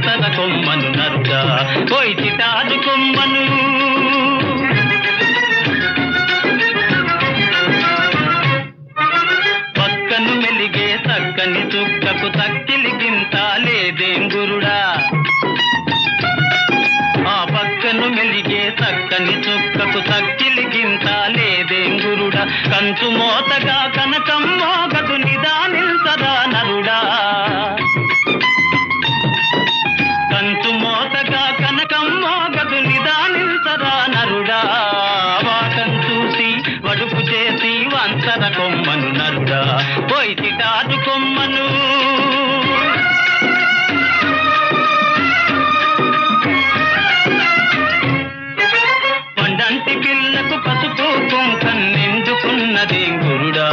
వంతన కొమ్మను నరుడా పోయి చిటాదు కొమ్మను పక్కను మెలిగే చక్కని చుక్కకు తక్కిలి గింత లేదేం గురుడా ఆ పక్కను మెలిగే చక్కని చుక్కకు తక్కిలి గింత లేదేం గురుడా కంచు మోతగా కనకం మోగదు నిదానిల్సదా నరుడా కంచు మోతగా కనకం మోగదు నిదానిల్సదా నరుడా వాటం చూసి వడుపు చేసి వంచర కొమ్మను నరుడా పోయి చిటాదు కొమ్మను పండంటి పిల్లకు పసుపు కుంకం నిండుకున్నది గురుడా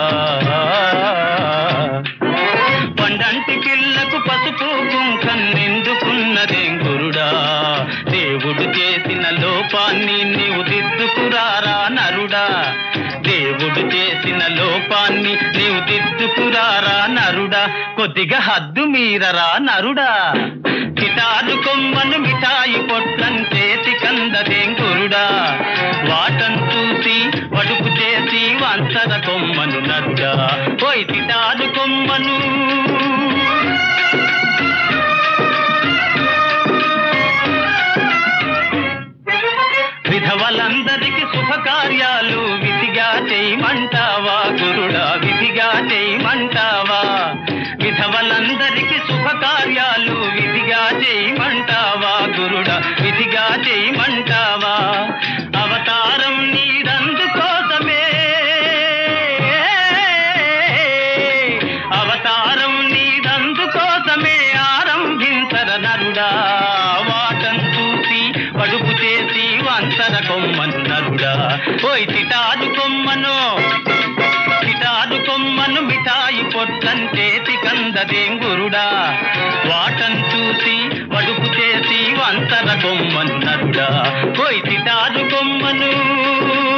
పండంటి పిల్లకు పసుపు కుంకం నిండుకున్నది గురుడా దేవుడు చేసిన లోపాన్ని నీవు దిద్దుకురారా నరుడా దేవుడు చేసిన లోపాన్ని నీవు దిద్దుకురారా నరుడా కొద్దిగా హద్దు మీరరా నరుడా కిటారు కొమ్మను మిఠాయి పొట్లం చేతి కందదేం గురుడా వాటం చూసి వడుపు చేసి వంచర కొమ్మను నరుడా పోయి తిటారు కొమ్మను విధవలందరికి శుభకార్యాలు విధిగా చేయమంటావా గురుడా విధిగా చేయమంటావా విధవలందరికి శుభకార్యాలు విధిగా చేయమంటావా గురుడా విధిగా చేయమంటావా అవతారం నీరందు కోసమే అవతారం నీరందు కోసమే ఆరంభించర నరుడా వాటం చూసి పడుపు చేసి వంచర కొమ్మను నరుడా పోయి చిటాదు కొమ్మను చిటాదు కొమ్మను మిఠాయి పొట్టం చేతి కందదేం గురుడా వాటం చూసి వడుపు చేసి వంచర కొమ్మను నరుడా పోయి చిటాదు కొమ్మను